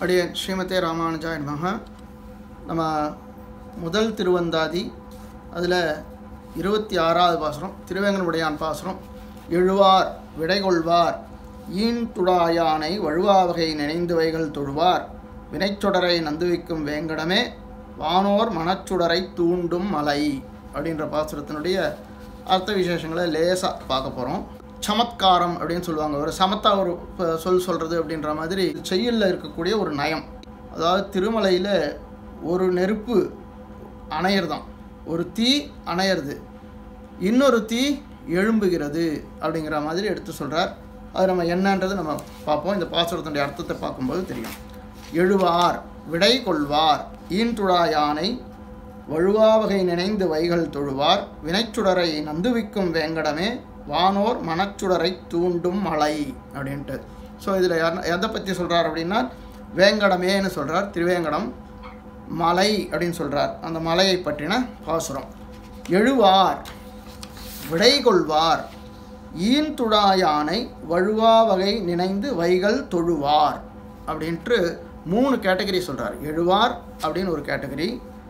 அடிய ஸ்ரீமதே ராமானுஜாய நமக நம்ம முதல் திருவந்தாதி அதில் இருபத்தி ஆறாவது பாசுரம் திருவேங்கனுடையான் பாசுரம் எழுவார் விடைகொள்வார் ஈன் துடாயானை வழுவாவகை நினைந்துவைகள் தொழுவார் வினைச்சொடரை நந்துவிக்கும் வேங்கடமே வானோர் மனச்சுடரை தூண்டும் மலை அப்படின்ற பாசுரத்தினுடைய அர்த்த விசேஷங்களை லேசாக பார்க்க போகிறோம் சமத்காரம் அப்படின்னு சொல்லுவாங்க ஒரு சமத்தா ஒரு ப- சொல் சொல்கிறது அப்படின்ற மாதிரி செய்யுளில் இருக்கக்கூடிய ஒரு நயம் அதாவது திருமலையில் ஒரு நெருப்பு அணையிறதாம் ஒரு தீ அணையிறது இன்னொரு தீ எழும்புகிறது அப்படிங்கிற மாதிரி எடுத்து சொல்கிறார் அது நம்ம என்னன்றது நம்ம பார்ப்போம் இந்த பாசுரத்தினுடைய அர்த்தத்தை பார்க்கும்போது தெரியும் எழுவார் விடை கொள்வார் ஈன்துழா யானை வழுவாவகை நினைந்து வைகள் தொழுவார் வினைச்சுடரை நந்துவிக்கும் வேங்கடமே வானோர் மனச்சுடரை தூண்டும் மலை அப்படின்ட்டு ஸோ இதில் எதை பற்றி சொல்கிறார் அப்படின்னா வேங்கடமேன்னு சொல்கிறார் திருவேங்கடம் மலை அப்படின்னு சொல்கிறார் அந்த மலையை பற்றின பாசுரம் எழுவார் விடை கொள்வார் ஈன்துடா யானை வழுவா வகை நினைந்து வைகள் தொழுவார் அப்படின்ட்டு மூணு கேட்டகரி சொல்கிறார் எழுவார் அப்படின்னு ஒரு கேட்டகரி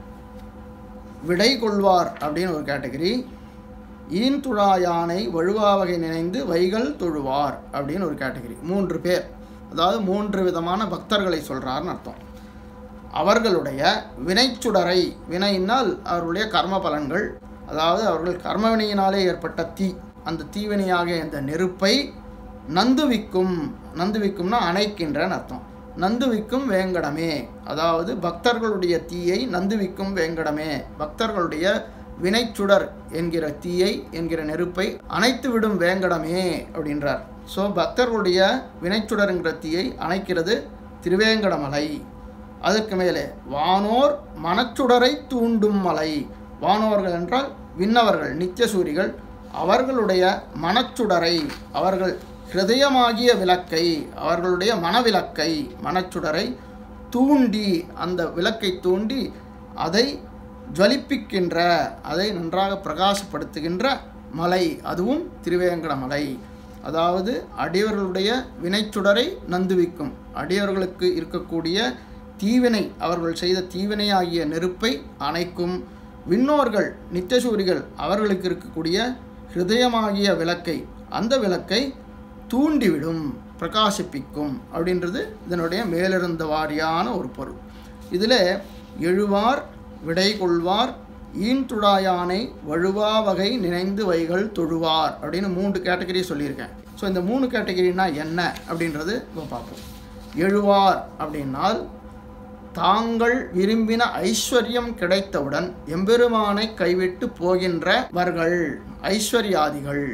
விடை கொள்வார் அப்படின்னு ஒரு கேட்டகரி ஈன்துழா யானை வழுவா வகை நினைந்து வைகள் தொழுவார் அப்படின்னு ஒரு கேட்டகரி மூன்று பேர் அதாவது மூன்று விதமான பக்தர்களை சொல்கிறார்னு அர்த்தம் அவர்களுடைய வினைச்சுடரை வினையினால் அவர்களுடைய கர்ம பலன்கள் அதாவது அவர்கள் கர்மவினையினாலே ஏற்பட்ட தீ அந்த தீவினையாக இந்த நெருப்பை நந்துவிக்கும் நந்துவிக்கும்னா அணைக்கின்றன்னு அர்த்தம் நந்துவிக்கும் வேங்கடமே அதாவது பக்தர்களுடைய தீயை நந்துவிக்கும் வேங்கடமே பக்தர்களுடைய வினைச்சுடர் என்கிற தீயை என்கிற நெருப்பை அணைத்து விடும் வேங்கடமே அப்படின்றார் ஸோ பக்தர்களுடைய வினைச்சுடருங்கிற தீயை அணைக்கிறது திருவேங்கடமலை அதற்கு மேலே வானோர் மனச்சுடரை தூண்டும் மலை வானோர்கள் என்றால் விண்ணவர்கள் நித்தியசூரிகள் அவர்களுடைய மனச்சுடரை அவர்கள் ஹிருதயமாகிய விளக்கை அவர்களுடைய மனவிளக்கை மனச்சுடரை தூண்டி அந்த விளக்கை தூண்டி அதை ஜுவலிப்பிக்கின்ற அதை நன்றாக பிரகாசப்படுத்துகின்ற மலை அதுவும் திருவேங்கட மலை அதாவது அடியவர்களுடைய வினைச்சுடரை நந்துவிக்கும் அடியவர்களுக்கு இருக்கக்கூடிய தீவினை அவர்கள் செய்த தீவினை ஆகிய நெருப்பை அணைக்கும் விண்ணோர்கள் நித்தியசூரிகள் அவர்களுக்கு இருக்கக்கூடிய ஹிருதயமாகிய விளக்கை அந்த விளக்கை தூண்டிவிடும் பிரகாசிப்பிக்கும் அப்படின்றது இதனுடைய மேலிருந்த வாரியான ஒரு பொருள் இதில் எழுவார் விடை கொள்வார் ஈன்துடாயானை வழுவா வகை நினைந்து வைகள் தொழுவார் அப்படின்னு மூன்று கேட்டகரி சொல்லியிருக்கேன் ஸோ இந்த மூணு கேட்டகரினா என்ன அப்படின்றது இப்போ பார்ப்போம் எழுவார் அப்படின்னால் தாங்கள் விரும்பின ஐஸ்வர்யம் கிடைத்தவுடன் எம்பெருமானை கைவிட்டு போகின்றவர்கள் ஐஸ்வர்யாதிகள்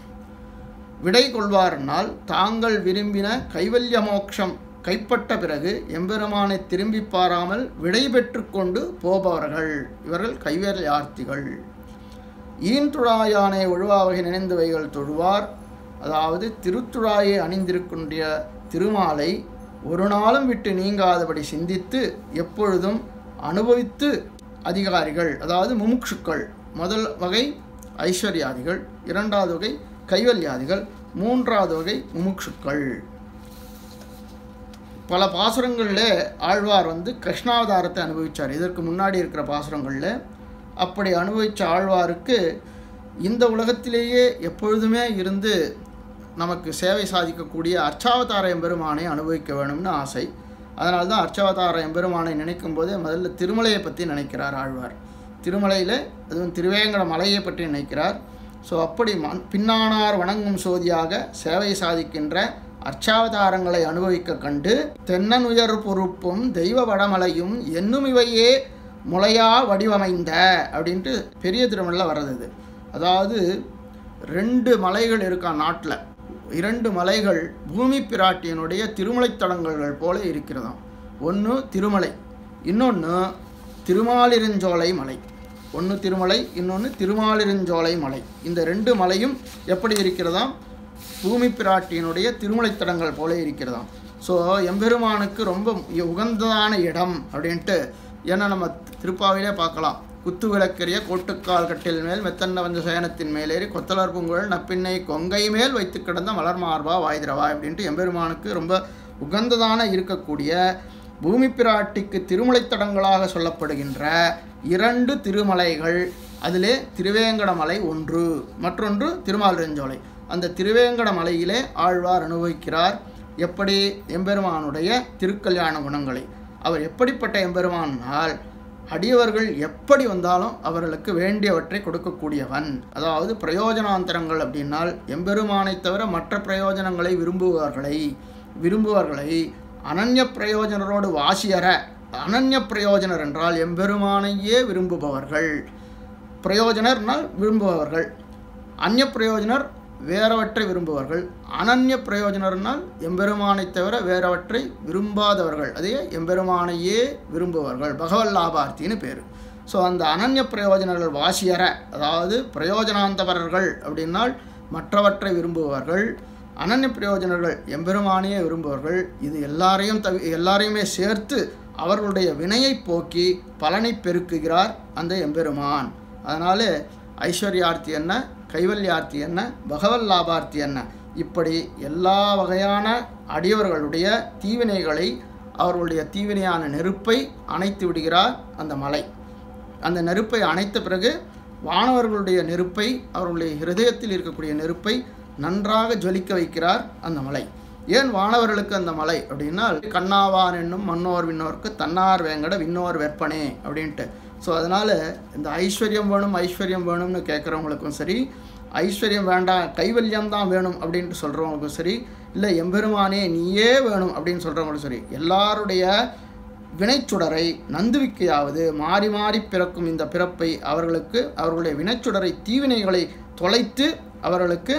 விடை கொள்வார்னால் தாங்கள் விரும்பின கைவல்ய மோட்சம் கைப்பட்ட பிறகு எம்பெருமானை திரும்பி பாராமல் விடை பெற்று கொண்டு போபவர்கள் இவர்கள் கைவல்யார்த்திகள் ஈன்துழாயானை ஒழுவாவகை நினைந்தவைகள் தொழுவார் அதாவது திருத்துழாயை அணிந்திருக்கின்ற திருமாலை ஒரு நாளும் விட்டு நீங்காதபடி சிந்தித்து எப்பொழுதும் அனுபவித்து அதிகாரிகள் அதாவது முமுட்சுக்கள் முதல் வகை ஐஸ்வர்யாதிகள் இரண்டாவது வகை கைவல்யாதிகள் மூன்றாவது வகை முமுட்சுக்கள் பல பாசுரங்களில் ஆழ்வார் வந்து கிருஷ்ணாவதாரத்தை அனுபவித்தார் இதற்கு முன்னாடி இருக்கிற பாசுரங்களில் அப்படி அனுபவித்த ஆழ்வாருக்கு இந்த உலகத்திலேயே எப்பொழுதுமே இருந்து நமக்கு சேவை சாதிக்கக்கூடிய அர்ச்சாவதார எம்பெருமானை அனுபவிக்க வேணும்னு ஆசை அதனால தான் அர்ச்சாவதார எம்பெருமானை நினைக்கும் போதே முதல்ல திருமலையை பற்றி நினைக்கிறார் ஆழ்வார் திருமலையில் அதுவும் திருவேங்கட மலையை பற்றி நினைக்கிறார் ஸோ அப்படி மண் பின்னானார் வணங்கும் சோதியாக சேவை சாதிக்கின்ற அர்ச்சாவதாரங்களை அனுபவிக்க கண்டு தென்னனுயர் பொறுப்பும் தெய்வ வடமலையும் என்னும் இவையே முளையா வடிவமைந்த அப்படின்ட்டு பெரிய திருமலையில் வர்றது இது அதாவது ரெண்டு மலைகள் இருக்கா நாட்டில் இரண்டு மலைகள் பூமி பிராட்டியனுடைய திருமலைத் தடங்கல்கள் போல இருக்கிறதாம் ஒன்று திருமலை இன்னொன்று திருமாலிருஞ்சோலை மலை ஒன்று திருமலை இன்னொன்று திருமாலிருஞ்சோலை மலை இந்த ரெண்டு மலையும் எப்படி இருக்கிறதாம் பூமி பிராட்டியினுடைய திருமலைத் தடங்கள் போல இருக்கிறதாம் ஸோ எம்பெருமானுக்கு ரொம்ப உகந்ததான இடம் அப்படின்ட்டு ஏன்னா நம்ம திருப்பாவிலே பார்க்கலாம் குத்து விளக்கெரிய கோட்டுக்கால் கட்டில் மேல் மெத்தன்ன வஞ்ச சயனத்தின் மேலேறி கொத்தலர் பூங்குழல் நப்பின்னை கொங்கை மேல் வைத்து கிடந்த மலர் மார்பா வாய்திரவா அப்படின்ட்டு எம்பெருமானுக்கு ரொம்ப உகந்ததான இருக்கக்கூடிய பூமி பிராட்டிக்கு திருமலைத்தடங்களாக சொல்லப்படுகின்ற இரண்டு திருமலைகள் அதிலே திருவேங்கடமலை ஒன்று மற்றொன்று திருமாலிருஞ்சோலை அந்த திருவேங்கட மலையிலே ஆழ்வார் அனுபவிக்கிறார் எப்படி எம்பெருமானுடைய திருக்கல்யாண குணங்களை அவர் எப்படிப்பட்ட எம்பெருமானால் அடியவர்கள் எப்படி வந்தாலும் அவர்களுக்கு வேண்டியவற்றை கொடுக்கக்கூடியவன் அதாவது பிரயோஜனாந்தரங்கள் அப்படின்னால் எம்பெருமானை தவிர மற்ற பிரயோஜனங்களை விரும்புபவர்களை விரும்புவர்களை அனன்ய பிரயோஜனரோடு வாசியற அனன்ய பிரயோஜனர் என்றால் எம்பெருமானையே விரும்புபவர்கள் பிரயோஜனர்னால் விரும்புபவர்கள் அந்நிய பிரயோஜனர் வேறவற்றை விரும்புவார்கள் அனன்ய பிரயோஜனர்னால் எம்பெருமானை தவிர வேறவற்றை விரும்பாதவர்கள் அதே எம்பெருமானையே விரும்புவார்கள் பகவல் லாபார்த்தின்னு பேர் ஸோ அந்த அனன்ய பிரயோஜனர்கள் வாசியற அதாவது பிரயோஜனாந்தவர்கள் அப்படின்னால் மற்றவற்றை விரும்புவார்கள் அனன்ய பிரயோஜனர்கள் எம்பெருமானையே விரும்புவார்கள் இது எல்லாரையும் தவி எல்லாரையுமே சேர்த்து அவர்களுடைய வினையை போக்கி பலனை பெருக்குகிறார் அந்த எம்பெருமான் அதனால் ஐஸ்வர்யார்த்தி என்ன கைவல்யார்த்தி என்ன பகவல் லாபார்த்தி என்ன இப்படி எல்லா வகையான அடியவர்களுடைய தீவினைகளை அவர்களுடைய தீவினையான நெருப்பை அணைத்து விடுகிறார் அந்த மலை அந்த நெருப்பை அணைத்த பிறகு வானவர்களுடைய நெருப்பை அவர்களுடைய ஹிருதயத்தில் இருக்கக்கூடிய நெருப்பை நன்றாக ஜொலிக்க வைக்கிறார் அந்த மலை ஏன் வானவர்களுக்கு அந்த மலை அப்படின்னா கண்ணாவான் என்னும் மன்னோர் விண்ணோருக்கு தன்னார் வேங்கட விண்ணோர் வெப்பனே அப்படின்ட்டு ஸோ அதனால் இந்த ஐஸ்வர்யம் வேணும் ஐஸ்வர்யம் வேணும்னு கேட்குறவங்களுக்கும் சரி ஐஸ்வர்யம் வேண்டாம் கைவல்யம் தான் வேணும் அப்படின்ட்டு சொல்கிறவங்களுக்கும் சரி இல்லை எம்பெருமானே நீயே வேணும் அப்படின்னு சொல்கிறவங்களுக்கும் சரி எல்லாருடைய வினைச்சுடரை நந்துவிக்கையாவது மாறி மாறி பிறக்கும் இந்த பிறப்பை அவர்களுக்கு அவர்களுடைய வினைச்சுடரை தீவினைகளை தொலைத்து அவர்களுக்கு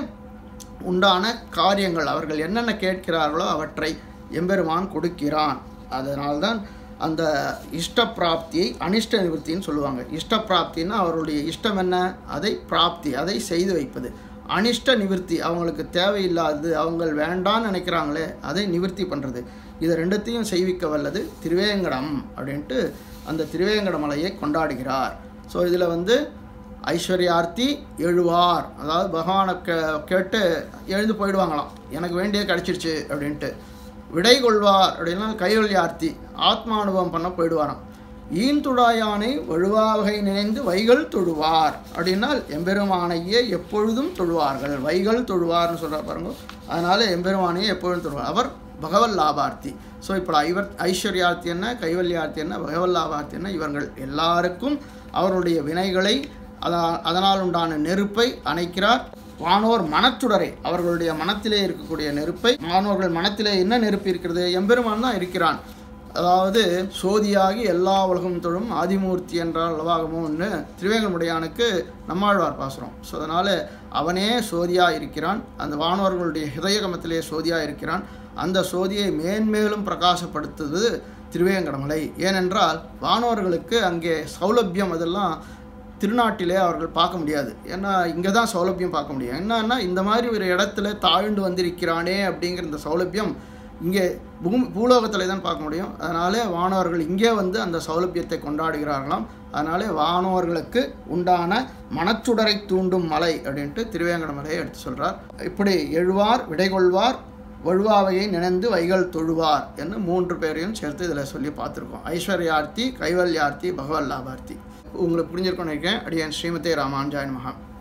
உண்டான காரியங்கள் அவர்கள் என்னென்ன கேட்கிறார்களோ அவற்றை எம்பெருமான் கொடுக்கிறான் அதனால்தான் அந்த இஷ்ட பிராப்தியை அனிஷ்ட நிவர்த்தின்னு சொல்லுவாங்க இஷ்ட பிராப்தின்னா அவருடைய இஷ்டம் என்ன அதை பிராப்தி அதை செய்து வைப்பது அனிஷ்ட நிவர்த்தி அவங்களுக்கு தேவையில்லாதது அவங்க வேண்டான்னு நினைக்கிறாங்களே அதை நிவர்த்தி பண்ணுறது இதை ரெண்டுத்தையும் செய்விக்க வல்லது திருவேங்கடம் அப்படின்ட்டு அந்த திருவேங்கட மலையை கொண்டாடுகிறார் ஸோ இதில் வந்து ஐஸ்வர்யார்த்தி எழுவார் அதாவது பகவானை கே கேட்டு எழுந்து போயிடுவாங்களாம் எனக்கு வேண்டிய கிடச்சிருச்சு அப்படின்ட்டு விடை கொள்வார் அப்படின்னா கைவல்யார்த்தி ஆத்மானுபவம் பண்ண போயிடுவாராம் ஈன்துடாயானை வழுவாவகை நினைந்து வைகள் தொழுவார் அப்படின்னால் எம்பெருமானையே எப்பொழுதும் தொழுவார்கள் வைகள் தொழுவார்னு சொல்கிற பாருங்க அதனால் எம்பெருமானையே எப்பொழுதும் தொழுவார் அவர் பகவல் லாபார்த்தி ஸோ இப்போ ஐவர் ஐஸ்வர்யார்த்தி என்ன கைவல்யார்த்தி என்ன பகவல் லாபார்த்தி என்ன இவர்கள் எல்லாருக்கும் அவருடைய வினைகளை அதா- அதனால் உண்டான நெருப்பை அணைக்கிறார் வானோர் மனச்சுடரை அவர்களுடைய மனத்திலே இருக்கக்கூடிய நெருப்பை வானோர்கள் மனத்திலே என்ன நெருப்பு இருக்கிறது எம்பெருமான் தான் இருக்கிறான் அதாவது சோதியாகி எல்லா உலகம் தொழும் ஆதிமூர்த்தி என்றால் அளவாகமோன்னு திருவேங்கமுடையானுக்கு நம்மாழ்வார் பாசுறோம் ஸோ அதனால் அவனே சோதியாக இருக்கிறான் அந்த வானவர்களுடைய ஹிருதயகமத்திலே சோதியாக இருக்கிறான் அந்த சோதியை மேன்மேலும் பிரகாசப்படுத்துவது திருவேங்கடமலை ஏனென்றால் வானவர்களுக்கு அங்கே சௌலபியம் அதெல்லாம் திருநாட்டிலே அவர்கள் பார்க்க முடியாது ஏன்னா இங்கே தான் சௌலபியம் பார்க்க முடியும் என்னன்னா இந்த மாதிரி ஒரு இடத்துல தாழ்ந்து வந்திருக்கிறானே அப்படிங்கிற இந்த சௌலபியம் இங்கே பூமி பூலோகத்தில் தான் பார்க்க முடியும் அதனாலே வானவர்கள் இங்கே வந்து அந்த சௌலபியத்தை கொண்டாடுகிறார்களாம் அதனாலே வானவர்களுக்கு உண்டான மனச்சுடரை தூண்டும் மலை அப்படின்ட்டு திருவேங்கட மலையை எடுத்து சொல்கிறார் இப்படி எழுவார் விடைகொள்வார் வழுவாவையை நினைந்து வைகள் தொழுவார் என்று மூன்று பேரையும் சேர்த்து இதில் சொல்லி பார்த்துருக்கோம் ஐஸ்வர்யார்த்தி கைவல்யார்த்தி பகவல்லாபார்த்தி உங்களுக்கு புரிஞ்சிருக்கோன்னு நினைக்கிறேன் அடியன் ஸ்ரீமதே ராமானுஜாயன் மகா